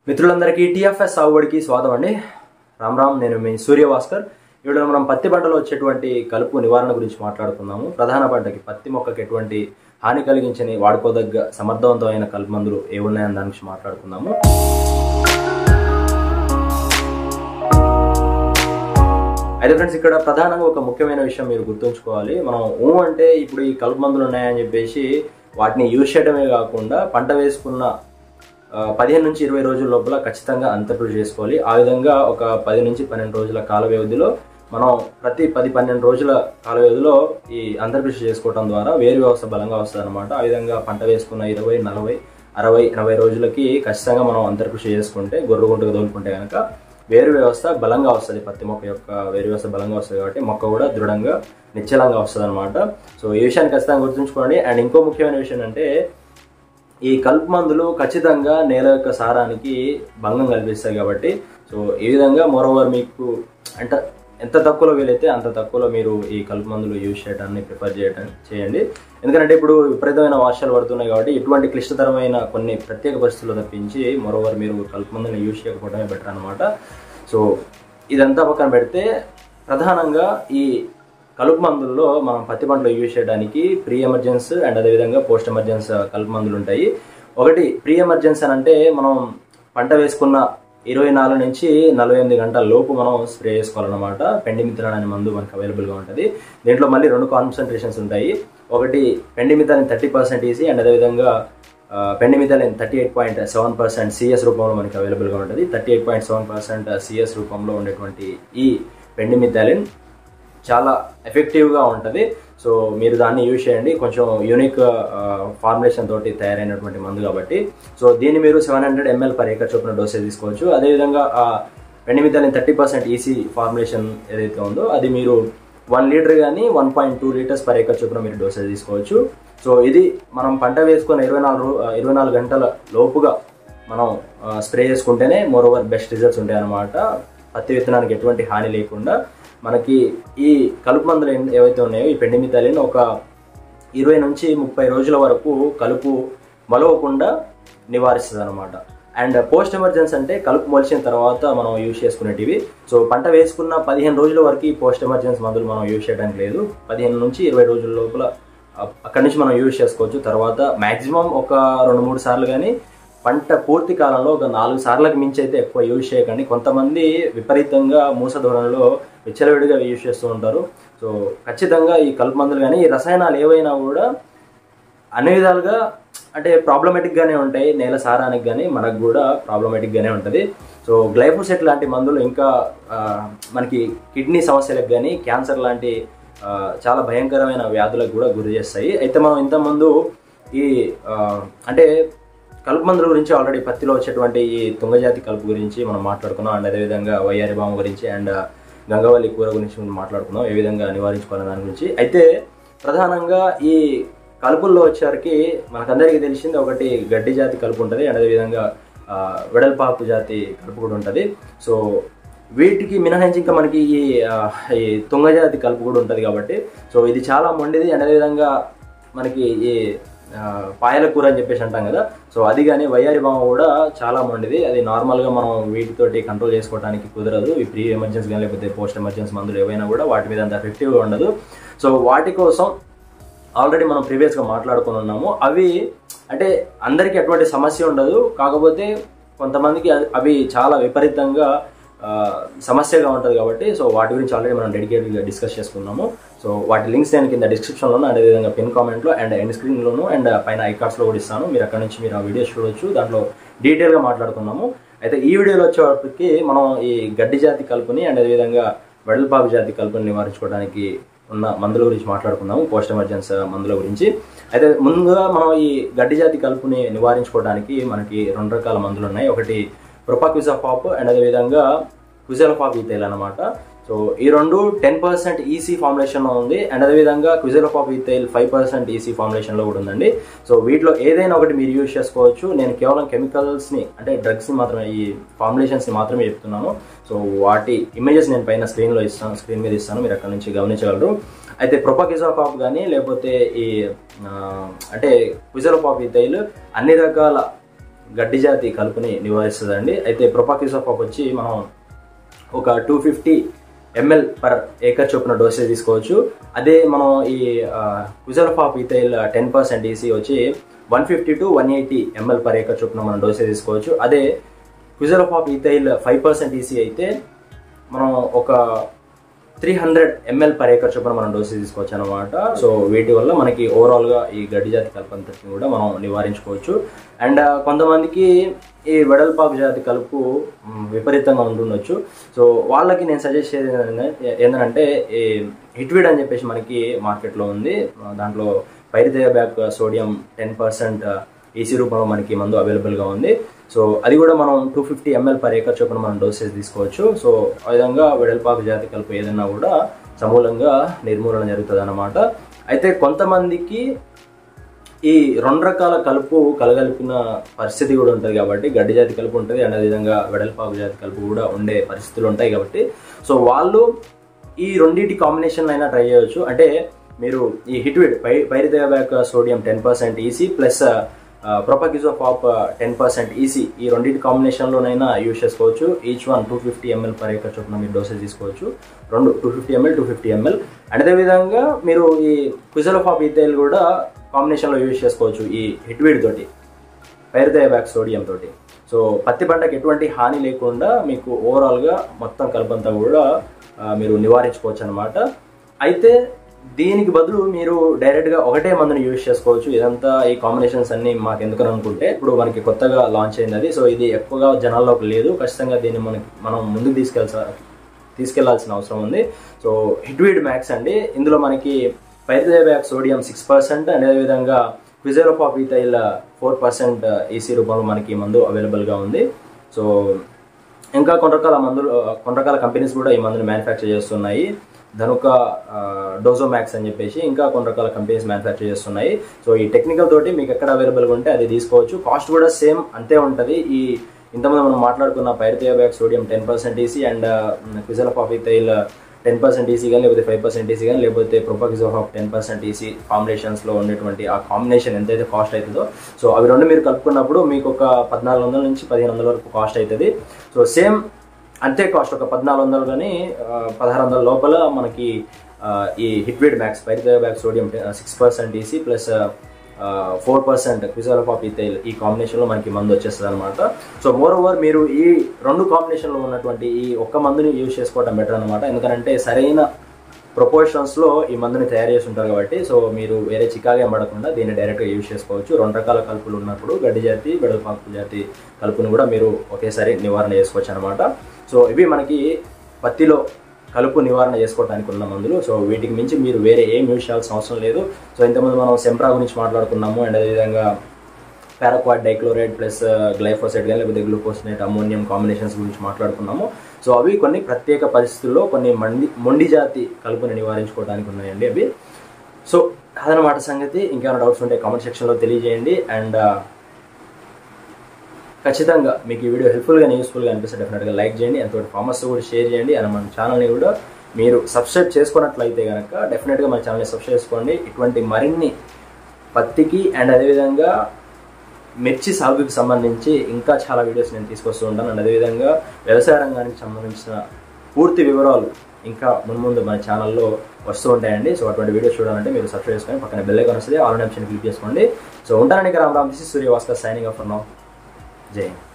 మిత్రులందరికీ టీఎఫ్ఎస్ సాగుబడికి స్వాగతం అండి రామ్ రామ్ నేను మీ సూర్యభాస్కర్ ఇప్పుడు మనం పత్తి పంటలో వచ్చేటువంటి కలుపు నివారణ గురించి మాట్లాడుకుందాము ప్రధాన పంటకి పత్తి మొక్కకి ఎటువంటి హాని కలిగించని వాడుకోదగ్గ సమర్థవంతమైన కలుపు మందులు ఏ ఉన్నాయని దాని గురించి మాట్లాడుకుందాము అయితే ఫ్రెండ్స్ ఇక్కడ ప్రధానంగా ఒక ముఖ్యమైన విషయం మీరు గుర్తుంచుకోవాలి మనం ఊ అంటే ఇప్పుడు ఈ కలుపు మందులు ఉన్నాయని చెప్పేసి వాటిని యూజ్ చేయడమే కాకుండా పంట వేసుకున్న ఆ, పదిహేను నుంచి ఇరవై రోజుల లోపల ఖచ్చితంగా అంతర్కృషి చేసుకోవాలి ఆ విధంగా ఒక పది నుంచి పన్నెండు రోజుల కాల వ్యవధిలో మనం ప్రతి పది పన్నెండు రోజుల కాల వ్యవధిలో ఈ అంతర్కృషి చేసుకోవడం ద్వారా వేరు వ్యవస్థ బలంగా వస్తుంది అనమాట ఆ విధంగా పంట వేసుకున్న ఇరవై నలభై అరవై ఎనభై రోజులకి ఖచ్చితంగా మనం అంతర్కృషి చేసుకుంటే గొర్రె గుంటకు తోలుకుంటే కనుక వేరు వ్యవస్థ బలంగా వస్తుంది పత్తి మొక్క యొక్క వేరు వ్యవస్థ బలంగా వస్తుంది కాబట్టి మొక్క కూడా దృఢంగా నిశ్చలంగా వస్తుంది అనమాట సో ఈ విషయాన్ని ఖచ్చితంగా గుర్తుంచుకోండి అండ్ ఇంకో ముఖ్యమైన విషయం అంటే ఈ కలుపు మందులు ఖచ్చితంగా నేల యొక్క సారానికి భంగం కల్పిస్తాయి కాబట్టి సో ఈ విధంగా మరోవర్ మీకు అంటే ఎంత తక్కువలో వీలైతే అంత తక్కువలో మీరు ఈ కలుపు మందులు యూజ్ చేయడాన్ని ప్రిఫర్ చేయడం చేయండి ఎందుకంటే ఇప్పుడు విపరీతమైన వర్షాలు పడుతున్నాయి కాబట్టి ఇటువంటి క్లిష్టతరమైన కొన్ని ప్రత్యేక పరిస్థితులు తప్పించి మరోవర్ మీరు కలుపు మందులను యూజ్ చేయకపోవడమే బెటర్ అనమాట సో ఇదంతా పక్కన పెడితే ప్రధానంగా ఈ కలుపు మందుల్లో మనం పత్తి పంటలో యూజ్ చేయడానికి ప్రీ ఎమర్జెన్స్ అండ్ అదేవిధంగా పోస్ట్ ఎమర్జెన్స్ కలుపు మందులు ఉంటాయి ఒకటి ప్రీ ఎమర్జెన్స్ అని అంటే మనం పంట వేసుకున్న ఇరవై నాలుగు నుంచి నలభై ఎనిమిది గంటల లోపు మనం స్ప్రే చేసుకోవాలన్నమాట పెండిమిథిలిన్ అనే మందు మనకు అవైలబుల్గా ఉంటుంది దీంట్లో మళ్ళీ రెండు కాన్సన్ట్రేషన్స్ ఉంటాయి ఒకటి pendimethalin thirty percent EC and అదేవిధంగా pendimethalin thirty eight point seven percent CS రూపంలో మనకి అవైలబుల్గా ఉంటుంది thirty eight point seven percent CS రూపంలో ఉండేటువంటి ఈ పెండిమిథలిన్ చాలా ఎఫెక్టివ్గా ఉంటుంది సో మీరు దాన్ని యూజ్ చేయండి కొంచెం యూనిక్ ఫార్ములేషన్ తోటి తయారైనటువంటి మందు కాబట్టి సో దీన్ని మీరు seven hundred ML per acre చొప్పున డోసేజ్ తీసుకోవచ్చు అదేవిధంగా ఆ pendimethalin thirty percent EC formulation ఏదైతే ఉందో అది మీరు వన్ లీటర్ కానీ one point two litres per acre చొప్పున మీరు డోసేజ్ తీసుకోవచ్చు సో ఇది మనం పంట వేసుకున్న ఇరవై నాలుగు ఇరవై నాలుగు గంటల లోపుగా మనం స్ప్రే చేసుకుంటేనే మోర్ ఓవర్ బెస్ట్ రిజల్ట్స్ ఉంటాయి అన్నమాట పత్తి విత్తనానికి ఎటువంటి హాని లేకుండా మనకి ఈ కలుపు మందులు ఏం- ఏవైతే ఉన్నాయో ఈ పెండిమిథాలిన్ ఒక ఇరవై నుంచి ముప్పై రోజుల వరకు కలుపు మొలవకుండా నివారిస్తుంది అనమాట అండ్ పోస్ట్ ఎమర్జెన్స్ అంటే కలుపు మొలిచిన తర్వాత మనం యూజ్ చేసుకునేటివి సో పంట వేసుకున్న పదిహేను రోజుల వరకు ఈ పోస్ట్ ఎమర్జెన్స్ మందులు మనం యూజ్ చేయడానికి లేదు పదిహేను నుంచి ఇరవై రోజుల లోపల అ- అక్కడి నుంచి మనం యూజ్ చేసుకోవచ్చు తర్వాత మాక్సిమం ఒక రెండు మూడు సార్లు కానీ పంట పూర్తి కాలంలో ఒక నాలుగు సార్లకు మించి అయితే ఎక్కువ యూజ్ చేయకండి కొంతమంది విపరీతంగా మూస ధోరణిలో విచ్చలవిడిగా యూజ్ చేస్తూ ఉంటారు సో ఖచ్చితంగా ఈ కలుపు మందులు కానీ ఈ రసాయనాలు ఏవైనా కూడా అన్ని విధాలుగా అంటే ప్రాబ్లమేటిక్ గానే ఉంటాయి నేల సారానికి కానీ మనకు కూడా ప్రాబ్లమేటిక్ గానే ఉంటుంది సో గ్లైఫోసెట్ లాంటి మందులు ఇంకా ఆ, మనకి కిడ్నీ సమస్యలకు కానీ క్యాన్సర్ లాంటి ఆ, చాలా భయంకరమైన వ్యాధులకు కూడా గురి చేస్తాయి అయితే మనం ఇంతకుముందు ఈ ఆ, అంటే కలుపు మందుల గురించి ఆల్రెడీ పత్తిలో వచ్చేటువంటి ఈ తుంగజాతి కలుపు గురించి మనం మాట్లాడుకున్నాం అండ్ అదేవిధంగా వయ్యారి బామ గురించి అండ్ గంగవల్లి కూర గురించి మనం మాట్లాడుకున్నాం ఏ విధంగా నివారించుకోవాలనే దాని గురించి అయితే ప్రధానంగా ఈ కలుపుల్లో వచ్చేసరికి మనకందరికీ తెలిసింది ఒకటి గడ్డి జాతి కలుపు ఉంటుంది అండ్ అదేవిధంగా ఆ, వెడల్పాకు జాతి కలుపు కూడా ఉంటుంది సో వీటికి మినహాయించి ఇంకా మనకి ఈ ఆ, ఈ తుంగజాతి కలుపు కూడా ఉంటుంది కాబట్టి సో ఇది చాలా మొండిది అండ్ అదేవిధంగా మనకి ఈ ఆ, పాయల కూర అని చెప్పేసి అంటాం కదా సో అది కానీ వయ్యారి బామ కూడా చాలా మొండిది అది నార్మల్గా మనం వీటితోటి కంట్రోల్ చేసుకోవడానికి కుదరదు ఈ ప్రీ ఎమర్జెన్సీ కానీ లేకపోతే పోస్ట్ ఎమర్జెన్సీ మందులు ఏవైనా కూడా వాటి మీద అంత ఎఫెక్టివ్గా ఉండదు సో వాటి కోసం ఆల్రెడీ మనం ప్రీవియస్గా మాట్లాడుకుని ఉన్నాము అవి అంటే అందరికీ అటువంటి సమస్య ఉండదు కాకపోతే కొంతమందికి అ- అవి చాలా విపరీతంగా ఆ, సమస్యగా ఉంటుంది కాబట్టి సో వాటి గురించి ఆల్రెడీ మనం డెడికేటెడ్గా డిస్కస్ చేసుకున్నాము సో వాటి లింక్స్ నేను కింద డిస్క్రిప్షన్లోను అదేవిధంగా పిన్ కామెంట్లో అండ్ ఎండ్ స్క్రీన్లోను అండ్ పైన ఐకార్డ్స్లో కూడా ఇస్తాను మీరు అక్కడ నుంచి మీరు ఆ వీడియోస్ చూడొచ్చు దాంట్లో డీటెయిల్గా మాట్లాడుకున్నాము అయితే ఈ వీడియోలో వచ్చేటప్పటికి మనం ఈ గడ్డి జాతి కలుపుని అండ్ అదేవిధంగా వెడల్పాకు జాతి కలుపుని నివారించుకోవడానికి ఉన్న మందుల గురించి మాట్లాడుకుందాము పోస్ట్ ఎమర్జెన్సీ మందుల గురించి అయితే ముందుగా మనం ఈ గడ్డి జాతి కలుపుని నివారించుకోవడానికి మనకి రెండు రకాల మందులు ఉన్నాయి ఒకటి ప్రొపాక్విజాపాప్ అండ్ అదేవిధంగా క్విజలోపాప్ ఈథైల్ అనమాట సో ఈ రెండు టెన్ పర్సెంట్ ఈసీ ఫార్ములేషన్లో ఉంది అండ్ అదేవిధంగా quizalofop ethyl five percent EC ఫార్ములేషన్లో కూడా ఉందండి సో వీటిలో ఏదైనా ఒకటి మీరు యూజ్ చేసుకోవచ్చు నేను కేవలం కెమికల్స్ని అంటే డ్రగ్స్ని మాత్రమే ఈ ఫార్ములేషన్స్ని మాత్రమే చెప్తున్నాను సో వాటి ఇమేజెస్ నేను పైన స్క్రీన్లో ఇస్తాను స్క్రీన్ మీద ఇస్తాను మీరు అక్కడ నుంచి గమనించగలరు అయితే ప్రొపకిజోపాప్ కానీ లేకపోతే ఈ ఆ, అంటే క్విజలోపాప్ ఈథైల్ అన్ని రకాల గడ్డి జాతి కలుపుని నివారిస్తుందండి అయితే ప్రొపాకిసోఫాక్ వచ్చి మనం ఒక two fifty ML per acre చొప్పున డోసేజ్ తీసుకోవచ్చు అదే మనం ఈ quizalofop ethyl ten percent EC వచ్చి one fifty to one eighty ML per acre చొప్పున మనం డోసేజ్ తీసుకోవచ్చు అదే quizalofop ethyl five percent EC అయితే మనం ఒక three hundred ML per acre చొప్పున మనం డోసేజ్ తీసుకోవచ్చు అనమాట సో వీటి వల్ల మనకి ఓవరాల్గా ఈ గడ్డి జాతి కలుపంతటిని కూడా మనం నివారించుకోవచ్చు అండ్ కొంతమందికి ఈ వెడల్పాకు జాతి కలుపు మ్, విపరీతంగా ఉంటుండొచ్చు సో వాళ్ళకి నేను సజెస్ట్ చేసేది ఏంటంటే ఈ హిట్విడ్ అని చెప్పేసి మనకి మార్కెట్లో ఉంది దాంట్లో pyrithiobac sodium ten percent EC రూపంలో మనకి మందు అవైలబుల్గా ఉంది సో అది కూడా మనం two fifty ML per acre చొప్పున మనం డోసేజ్ తీసుకోవచ్చు సో ఆ విధంగా వెడల్పాకు జాతి కలుపు ఏదైనా కూడా సమూలంగా నిర్మూలన జరుగుతుంది అన్నమాట అయితే కొంతమందికి ఈ రెండు రకాల కలుపు కలగలిపిన పరిస్థితి కూడా ఉంటుంది కాబట్టి గడ్డి జాతి కలుపు ఉంటుంది అండ్ అదేవిధంగా వెడల్పాకు జాతి కలుపు కూడా ఉండే పరిస్థితులు ఉంటాయి కాబట్టి సో వాళ్ళు ఈ రెండింటి కాంబినేషన్ అయినా ట్రై చేయొచ్చు అంటే మీరు ఈ హిట్విడ్ పై pyrithiobac sodium ten percent EC plus propaquizafop ten percent EC ఈ రెండింటి కాంబినేషన్లోనైనా యూజ్ చేసుకోవచ్చు each one two fifty ML per acre చొప్పున మీరు డోసేజ్ తీసుకోవచ్చు రెండు two fifty ML two fifty ML and అదేవిధంగా మీరు ఈ క్విజలోఫాప్ ఈథైల్ కూడా కాంబినేషన్లో యూజ్ చేసుకోవచ్చు ఈ హిట్విడ్ తోటి పైరిథియాబ్యాక్ సోడియం తోటి సో పత్తి పంటకు ఎటువంటి హాని లేకుండా మీకు ఓవరాల్గా మొత్తం కలుపంతా కూడా ఆ, మీరు నివారించుకోవచ్చు అనమాట అయితే దీనికి బదులు మీరు డైరెక్ట్గా ఒకటే మందుని యూజ్ చేసుకోవచ్చు ఇదంతా ఈ కాంబినేషన్స్ అన్ని మాకు ఎందుకని అనుకుంటే ఇప్పుడు మనకి కొత్తగా లాంచ్ అయింది అది సో ఇది ఎక్కువగా జనాల్లోకి లేదు ఖచ్చితంగా దీన్ని మనకి మనం ముందుకు తీసుకెళ్తా తీసుకెళ్లాల్సిన అవసరం ఉంది సో హిట్వీడ్ మ్యాక్స్ అండి ఇందులో మనకి pyrithiobac sodium six percent and అదేవిధంగా quizalofop ethyl four percent EC రూపంలో మనకి మందు అవైలబుల్గా ఉంది సో ఇంకా కొన్ని రకాల మందులు కొన్ని రకాల కంపెనీస్ కూడా ఈ మందుని మ్యానుఫ్యాక్చర్ చేస్తున్నాయి ధనుక డోజోమాక్స్ అని చెప్పేసి ఇంకా కొన్ని రకాల కంపెనీస్ మ్యానుఫ్యాక్చర్ చేస్తున్నాయి సో ఈ టెక్నికల్ తోటి మీకు ఎక్కడ అవైలబుల్గా ఉంటే అది తీసుకోవచ్చు కాస్ట్ కూడా సేమ్ అంతే ఉంటుంది ఈ ఇంతకుముందు మనం మాట్లాడుకున్న pyrithiobac sodium ten percent EC and quizalofop ethyl ten percent EC కానీ లేకపోతే ఫైవ్ పర్సెంట్ ఈసీ కానీ లేకపోతే ప్రొపాకిజోఫాఫ్ టెన్ పర్సెంట్ ఈసీ కాంబినేషన్స్లో ఉండేటువంటి ఆ కాంబినేషన్ ఎంతైతే కాస్ట్ అవుతుందో సో అవి రెండు మీరు కలుపుకున్నప్పుడు మీకు ఒక పద్నాలుగు వందల నుంచి పదిహేను వందల వరకు కాస్ట్ అవుతుంది సో సేమ్ అంతే కాస్ట్ ఒక పద్నాలుగు వందలు కానీ పదహారు వందల లోపల మనకి ఆ, ఈ Hitweed max pyrithiobac sodium six percent EC plus four percent quizalofop ethyl ఈ కాంబినేషన్లో మనకి మందు వచ్చేస్తుంది అనమాట సో మోర్ ఓవర్ మీరు ఈ రెండు కాంబినేషన్లో ఉన్నటువంటి ఈ ఒక్క మందుని యూజ్ చేసుకోవడం బెటర్ అనమాట ఎందుకంటే సరైన ప్రపోర్షన్స్లో ఈ మందుని తయారు చేసి ఉంటారు కాబట్టి సో మీరు వేరే చికాగా పడకుండా దీన్ని డైరెక్ట్గా యూజ్ చేసుకోవచ్చు రెండు రకాల కలుపులు ఉన్నప్పుడు గడ్డి జాతి బెడల్పాకు జాతి కలుపుని కూడా మీరు ఒకేసారి నివారణ చేసుకోవచ్చు అనమాట సో ఇవి మనకి పత్తిలో కలుపు నివారణ చేసుకోవడానికి ఉన్న మందులు సో వీటికి మించి మీరు వేరే ఏం యూజ్ చేయాల్సిన అవసరం లేదు సో ఇంతకుముందు మనం సెంప్రా గురించి మాట్లాడుకున్నాము అండ్ అదేవిధంగా పారాక్వాడ్ డైక్లోరైడ్ ప్లస్ గ్లైఫోసైడ్ కానీ లేకపోతే గ్లూకోసినేట్ అమోనియం కాంబినేషన్స్ గురించి మాట్లాడుకున్నాము సో అవి కొన్ని ప్రత్యేక పరిస్థితుల్లో కొన్ని మండి మొండి జాతి కలుపుని నివారించుకోవడానికి ఉన్నాయండి అవి సో అదనమాట సంగతి ఇంకేమైనా డౌట్స్ ఉంటే కామెంట్ సెక్షన్లో తెలియజేయండి అండ్ ఖచ్చితంగా మీకు ఈ వీడియో హెల్ప్ఫుల్గా యూస్ఫుల్గా అనిపిస్తే డెఫినెట్గా లైక్ చేయండి అంతటి ఫార్మర్స్ కూడా షేర్ చేయండి అండ్ మన ఛానల్ని కూడా మీరు సబ్స్క్రైబ్ చేసుకున్నట్లయితే కనుక డెఫినెట్గా మన ఛానల్ని సబ్స్క్రైబ్ చేసుకోండి ఇటువంటి మరిన్ని పత్తికి అండ్ అదేవిధంగా మిర్చి సాగుకి సంబంధించి ఇంకా చాలా వీడియోస్ నేను తీసుకొస్తూ ఉంటాను అండ్ అదేవిధంగా వ్యవసాయ రంగానికి సంబంధించిన పూర్తి వివరాలు ఇంకా మున్ముందు మన ఛానల్లో వస్తూ ఉంటాయండి సో అటువంటి వీడియోస్ చూడాలంటే మీరు సబ్స్క్రైబ్ చేసుకొని పక్కన బెల్ ఐకాన్ వస్తుంది ఆల్ ఆప్షన్ క్లిక్ చేసుకోండి సో ఉంటానని Ram Ram this Surya Bhaskar signing off no జై హింద్